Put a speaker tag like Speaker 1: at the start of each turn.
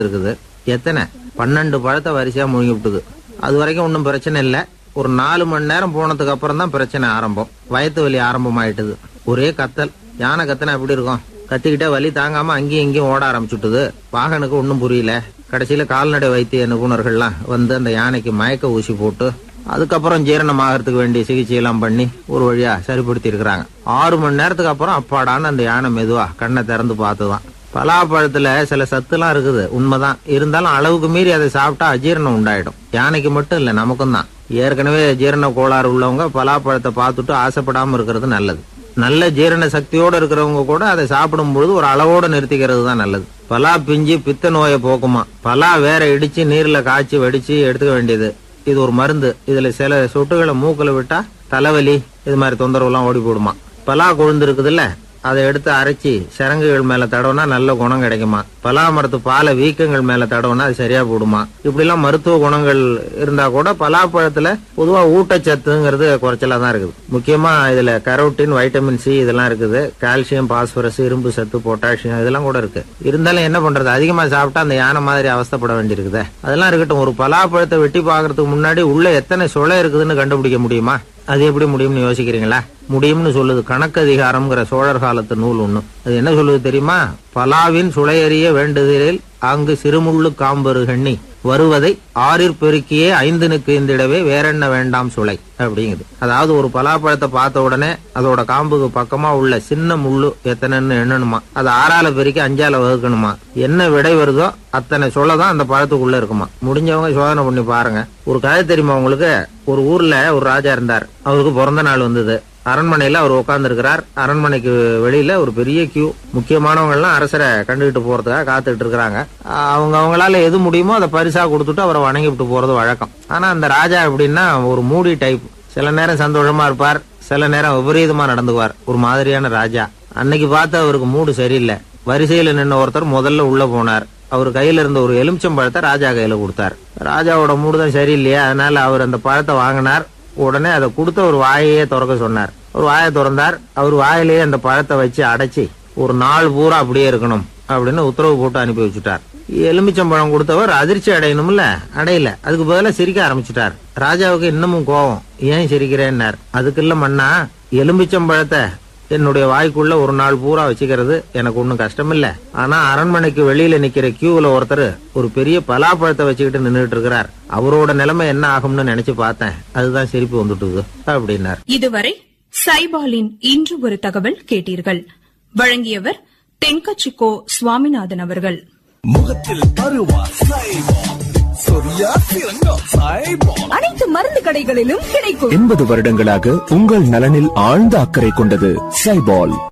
Speaker 1: இருக்குது எத்தனை பன்னெண்டு பழத்தை வரிசையா முழுங்கி விட்டுது அது வரைக்கும் ஒன்றும் பிரச்சனை இல்லை ஒரு நாலு மணி நேரம் போனதுக்கு அப்புறம் தான் பிரச்சனை ஆரம்பம் வயத்து வலி ஆரம்பமாயிட்டுது ஒரே கத்தல் யானை கத்தனை எப்படி இருக்கும் கத்திக்கிட்டே வலி தாங்காம அங்கேயும் இங்கேயும் ஓட ஆரம்பிச்சுட்டுது வாகனுக்கு ஒன்றும் புரியல கடைசியில கால்நடை வைத்திய நிபுணர்கள்லாம் வந்து அந்த யானைக்கு மயக்க ஊசி போட்டு அதுக்கப்புறம் ஜீரணம் ஆகிறதுக்கு வேண்டிய சிகிச்சை எல்லாம் பண்ணி ஒரு வழியா சரிப்படுத்தி இருக்கிறாங்க ஆறு மணி நேரத்துக்கு அப்புறம் அப்பாடான்னு அந்த யானை மெதுவா கண்ணை திறந்து பார்த்துதான் பலாப்பழத்துல சில சத்துலாம் இருக்குது உண்மைதான் இருந்தாலும் அளவுக்கு மீறி அதை சாப்பிட்டா அஜீரணம் உண்டாயிடும் யானைக்கு மட்டும் இல்ல நமக்கும் தான் ஏற்கனவே ஜீரண கோளாறு உள்ளவங்க பலாப்பழத்தை பார்த்துட்டு ஆசைப்படாம இருக்கிறது நல்லது நல்ல ஜீரண சக்தியோட இருக்கிறவங்க கூட அதை சாப்பிடும் பொழுது ஒரு அளவோட நிறுத்திக்கிறது தான் நல்லது பலா பிஞ்சு பித்த நோயை போக்குமா பலா வேற இடிச்சு நீர்ல காய்ச்சி வடிச்சு எடுத்துக்க வேண்டியது இது ஒரு மருந்து இதுல சில சொட்டுகளை மூக்குல விட்டா தலைவலி இது மாதிரி தொந்தரவு எல்லாம் ஓடி போடுமா பலா கொழுந்து இருக்குதுல்ல அதை எடுத்து அரைச்சி சரங்குகள் மேல தடவுனா நல்ல குணம் கிடைக்குமா பலா மரத்து பாலை வீக்கங்கள் மேல தடவுனா அது சரியா போடுமா இப்படி எல்லாம் மருத்துவ குணங்கள் இருந்தா கூட பலாப்பழத்துல பொதுவா ஊட்டச்சத்துங்கிறது குறைச்சலா தான் இருக்குது முக்கியமா இதுல கரோட்டின் வைட்டமின் சி இதெல்லாம் இருக்குது கால்சியம் பாஸ்பரஸ் இரும்பு சத்து பொட்டாசியம் இதெல்லாம் கூட இருக்கு இருந்தாலும் என்ன பண்றது அதிகமா சாப்பிட்டா அந்த யானை மாதிரி அவஸ்தைப்பட வேண்டியிருக்குதே அதெல்லாம் இருக்கட்டும் ஒரு பலாப்பழத்தை வெட்டி பாக்குறதுக்கு முன்னாடி உள்ள எத்தனை சுளை இருக்குதுன்னு கண்டுபிடிக்க முடியுமா அது எப்படி முடியும்னு யோசிக்கிறீங்களா முடியும்னு சொல்லுது கணக்கு அதிகாரம்ங்கிற சோழர் காலத்து நூல் ஒண்ணு அது என்ன சொல்லுது தெரியுமா பலாவின் சுளையறிய வேண்டுதலில் அங்கு சிறுமுள்ளு காம்பெரு எண்ணி வருவதை ஆறிற் பெருக்கியே ஐந்தனுக்கு இந்திடவே வேறென்ன வேண்டாம் சுளை அப்படிங்குது அதாவது ஒரு பலாப்பழத்தை பார்த்த உடனே அதோட காம்புக்கு பக்கமா உள்ள சின்ன முள்ளு எத்தனைன்னு எண்ணணுமா அதை ஆறால பெருக்கி அஞ்சால வகுக்கணுமா என்ன விடை வருதோ அத்தனை சொல்ல தான் அந்த பழத்துக்குள்ள இருக்குமா முடிஞ்சவங்க சோதனை பண்ணி பாருங்க ஒரு கதை தெரியுமா உங்களுக்கு ஒரு ஊர்ல ஒரு ராஜா இருந்தார் அவருக்கு பிறந்த நாள் வந்தது அரண்மனையில அவர் உட்கார்ந்து இருக்கிறார் அரண்மனைக்கு வெளியில ஒரு பெரிய கியூ முக்கியமானவங்க எல்லாம் அரசரை கண்டுகிட்டு போறதுக்காக காத்துட்டு இருக்கிறாங்க அவங்க அவங்களால எது முடியுமோ அதை பரிசா கொடுத்துட்டு அவரை வணங்கி விட்டு போறது வழக்கம் ஆனா அந்த ராஜா எப்படின்னா ஒரு மூடி டைப் சில நேரம் சந்தோஷமா இருப்பார் சில நேரம் விபரீதமா நடந்துக்குவார் ஒரு மாதிரியான ராஜா அன்னைக்கு பார்த்து அவருக்கு மூடு சரியில்லை வரிசையில நின்ன ஒருத்தர் முதல்ல உள்ள போனார் அவர் கையில இருந்த ஒரு எலுமிச்சம்பழத்தை ராஜா கையில கொடுத்தார் ராஜாவோட மூடு தான் சரியில்லையா அதனால அவர் அந்த பழத்தை வாங்கினார் உடனே அதை கொடுத்த ஒரு வாயையே திறக்க சொன்னார் ஒரு வாயை திறந்தார் அவர் வாயிலேயே அந்த பழத்தை வச்சு அடைச்சி ஒரு நாள் பூரா அப்படியே இருக்கணும் அப்படின்னு உத்தரவு போட்டு அனுப்பி வச்சுட்டார் எலுமிச்சம்பழம் கொடுத்தவர் அதிர்ச்சி அடையணும்ல அடையல அதுக்கு பதிலா சிரிக்க ஆரம்பிச்சுட்டார் ராஜாவுக்கு இன்னமும் கோவம் ஏன் சிரிக்கிறேன்னார் அதுக்கு இல்ல மண்ணா எலுமிச்சம்பழத்தை என்னுடைய வாய்க்குள்ள ஒரு நாள் பூரா வச்சுக்கிறது எனக்கு ஒன்றும் கஷ்டம் இல்ல ஆனா அரண்மனைக்கு வெளியில நிக்கிற கியூல ஒருத்தர் ஒரு பெரிய பலாப்பழத்தை வச்சுக்கிட்டு நின்றுட்டு இருக்கிறார் அவரோட நிலைமை என்ன ஆகும்னு நினைச்சு பார்த்தேன் அதுதான் சிரிப்பு வந்துட்டுது அப்படின்னார்
Speaker 2: இதுவரை சைபாலின் இன்று ஒரு தகவல் கேட்டீர்கள் வழங்கியவர் தென்கச்சிக்கோ சுவாமிநாதன் அவர்கள்
Speaker 3: முகத்தில் பருவா சைபால் சொரியா சிறங்கா சைபால்
Speaker 4: அனைத்து மருந்து கடைகளிலும் கிடைக்கும்
Speaker 5: எண்பது வருடங்களாக உங்கள் நலனில் ஆழ்ந்த அக்கறை கொண்டது சைபால்